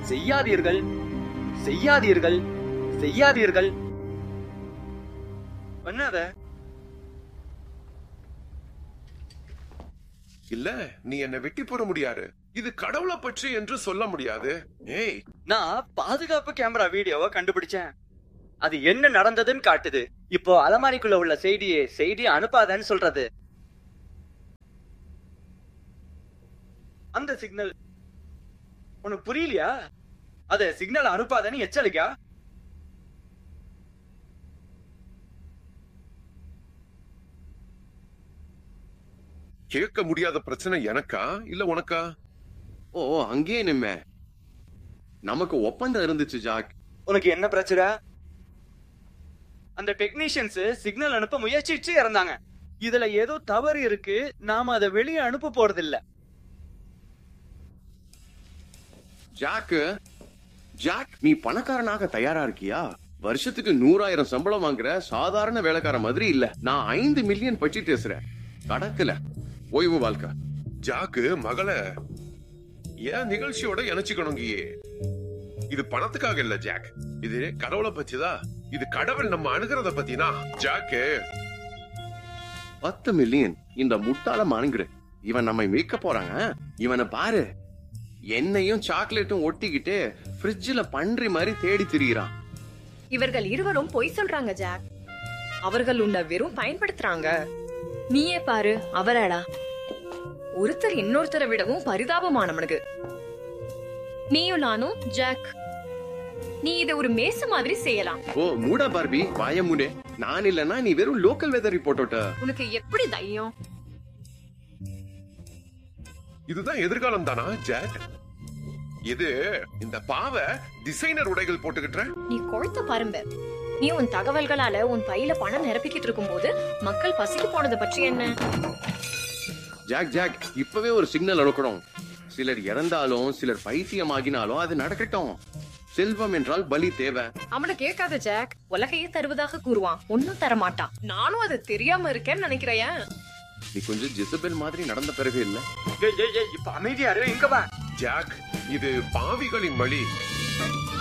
செய்யாதீர்கள் செய்யாதீர்கள் செய்யாதீர்கள் பண்ணாத இல்ல நீ என்ன வெட்டி போட முடியாது இது கடவுளை பற்றி என்று சொல்ல முடியாது ஏய் நான் பாதுகாப்பு கேமரா வீடியோவை கண்டுபிடிச்சேன் அது என்ன நடந்ததுன்னு காட்டுது இப்போ அலமாரிக்குள்ள உள்ள செய்தியை செய்தி அனுப்பாதன்னு சொல்றது அந்த சிக்னல் உனக்கு புரியலையா அத சிக்னல் அனுப்பாதன்னு எச்சரிக்கா கேட்க முடியாத பிரச்சனை எனக்கா இல்ல உனக்கா ஓ அங்கேயே நிம்ம நமக்கு ஒப்பந்தம் இருந்துச்சு ஜாக் உனக்கு என்ன பிரச்சனை அந்த டெக்னீஷியன்ஸ் சிக்னல் அனுப்ப முயற்சிச்சு இறந்தாங்க இதுல ஏதோ தவறு இருக்கு நாம அதை வெளியே அனுப்ப போறதில்ல ஜாக் ஜாக் நீ பணக்காரனாக தயாரா இருக்கியா வருஷத்துக்கு நூறாயிரம் சம்பளம் வாங்குற சாதாரண வேலைக்கார மாதிரி இல்ல நான் ஐந்து மில்லியன் பற்றி பேசுறேன் கடக்கல ஓய்வு வாழ்க்கை ஜாக்கு மகளை ஏன் நிகழ்ச்சியோட இணைச்சுக்கணுங்கியே இது பணத்துக்காக இல்ல ஜாக் இது கடவுளை பத்திதான் இது கடவுள் நம்ம அணுகிறத பத்தினா ஜாக்கு பத்து மில்லியன் இந்த முட்டாள மானுங்கிற இவன் நம்மை மீட்க போறாங்க இவனை பாரு என்னையும் சாக்லேட்டும் ஒட்டிக்கிட்டு ஃப்ரிட்ஜில் பன்றி மாதிரி தேடி திரிகிறான் இவர்கள் இருவரும் பொய் சொல்றாங்க ஜாக் அவர்கள் உன்னை வெறும் பயன்படுத்துறாங்க நீயே பாரு அவரடா ஒருத்தர் இன்னொருத்தரை விடவும் பரிதாபமானவனுக்கு நீயும் நானும் ஜாக் நீ இதை ஒரு மேச மாதிரி செய்யலாம் ஓ மூடா பார்பி வாய மூடே நான் இல்லனா நீ வெறும் லோக்கல் வெதர் ரிப்போர்ட்டோட்ட உனக்கு எப்படி தைரியம் இதுதான் எதிர்காலம் தானா ஜாக் இது இந்த பாவ டிசைனர் உடைகள் போட்டுக்கிட்ட நீ கொழுத்த பரும்பு நீ உன் தகவல்களால உன் பையில பணம் நிரப்பிக்கிட்டு இருக்கும்போது மக்கள் பசிக்கு போனதை பற்றி என்ன ஜாக் ஜாக் இப்பவே ஒரு சிக்னல் அனுக்கணும் சிலர் இறந்தாலும் சிலர் பைத்தியமாகினாலும் அது நடக்கட்டும் செல்வம் என்றால் பலி தேவை அவனை கேட்காத ஜாக் உலகையே தருவதாக கூறுவான் ஒன்னும் தர மாட்டான் நானும் அது தெரியாம இருக்கேன்னு நினைக்கிறேன் நீ கொஞ்சம் ஜெசபெல் மாதிரி நடந்த பிறகு இல்ல ஏய், ஏய், ஏய், இப்ப அமைதியா இரு, இங்க வா ஜாக் இது பாவிகளின் வழி